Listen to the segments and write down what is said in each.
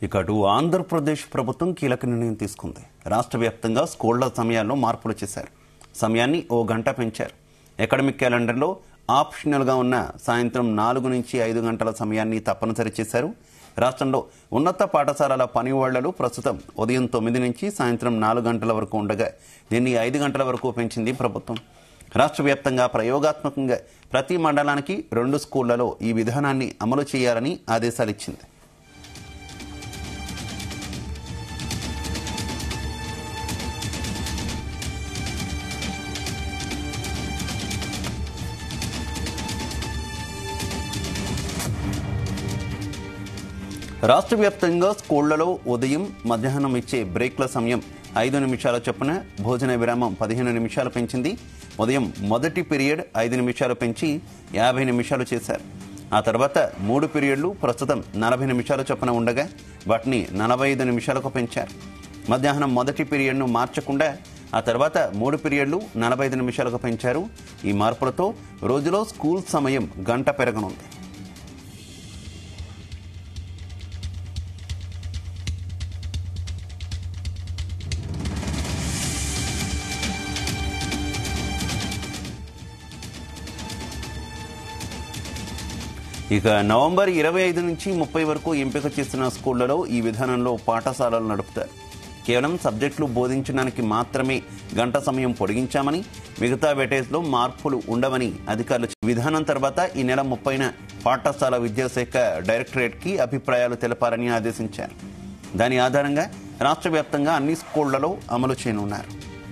ఇక అటు ఆంధ్రప్రదేశ్ ప్రభుత్వం కీలక నిర్ణయం తీసుకుంది రాష్ట్ర వ్యాప్తంగా స్కూళ్ల సమయాల్లో మార్పులు చేశారు సమయాన్ని ఓ గంట పెంచారు అకాడమిక్ క్యాలెండర్లో ఆప్షనల్గా ఉన్న సాయంత్రం నాలుగు నుంచి ఐదు గంటల సమయాన్ని తప్పనిసరి చేశారు రాష్ట్రంలో ఉన్నత పాఠశాలల పనివాళ్లలు ప్రస్తుతం ఉదయం తొమ్మిది నుంచి సాయంత్రం నాలుగు గంటల వరకు ఉండగా దీన్ని ఐదు గంటల వరకు పెంచింది ప్రభుత్వం రాష్ట్ర వ్యాప్తంగా ప్రయోగాత్మకంగా ప్రతి మండలానికి రెండు స్కూళ్లలో ఈ విధానాన్ని అమలు చేయాలని ఆదేశాలిచ్చింది రాష్ట్ర వ్యాప్తంగా స్కూళ్లలో ఉదయం మధ్యాహ్నం ఇచ్చే బ్రేక్ల సమయం ఐదు నిమిషాల చొప్పున భోజన విరామం పదిహేను నిమిషాలు పెంచింది ఉదయం మొదటి పీరియడ్ ఐదు నిమిషాలు పెంచి యాభై నిమిషాలు చేశారు ఆ తర్వాత మూడు పీరియడ్లు ప్రస్తుతం నలభై నిమిషాల చొప్పున ఉండగా వాటిని నలభై ఐదు నిమిషాలకు పెంచారు మధ్యాహ్నం మొదటి పీరియడ్ను మార్చకుండా ఆ తర్వాత మూడు పీరియడ్లు నలభై ఐదు నిమిషాలకు పెంచారు ఈ మార్పులతో రోజులో స్కూల్ సమయం గంట పెరగనుంది ఇక నవంబర్ ఇరవై ఐదు నుంచి ముప్పై వరకు ఎంపిక చేస్తున్న స్కూళ్లలో ఈ విధానంలో పాఠశాలలు నడుపుతారు కేవలం సబ్జెక్టులు బోధించడానికి మాత్రమే గంట సమయం పొడిగించామని మిగతా వెటేజ్లో మార్పులు ఉండవని అధికారులు చెప్పారు. విధానం తర్వాత ఈ నెల ముప్పైన పాఠశాల విద్యాశాఖ డైరెక్టరేట్కి అభిప్రాయాలు తెలపాలని ఆదేశించారు దాని ఆధారంగా రాష్ట్ర వ్యాప్తంగా అన్ని స్కూళ్లలో అమలు చేయనున్నారు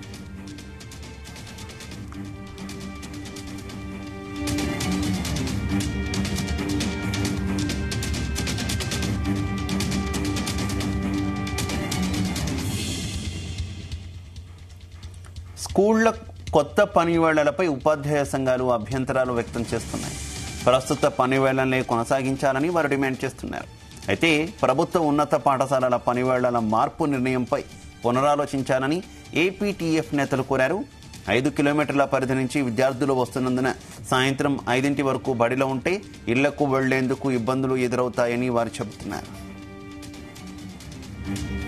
స్కూళ్ల కొత్త పనివేళ్లపై ఉపాధ్యాయ సంఘాలు అభ్యంతరాలు వ్యక్తం చేస్తున్నాయి ప్రస్తుత పనివేళ్లనే కొనసాగించాలని వారు డిమాండ్ చేస్తున్నారు అయితే ప్రభుత్వ ఉన్నత పాఠశాలల పనివేళ్ల మార్పు నిర్ణయంపై పునరాలోచించాలని ఏపీటీఎఫ్ నేతలు కోరారు ఐదు కిలోమీటర్ల పరిధి నుంచి విద్యార్థులు వస్తున్నందున సాయంత్రం ఐదింటి వరకు బడిలో ఉంటే ఇళ్లకు వెళ్లేందుకు ఇబ్బందులు ఎదురవుతాయని వారు చెబుతున్నారు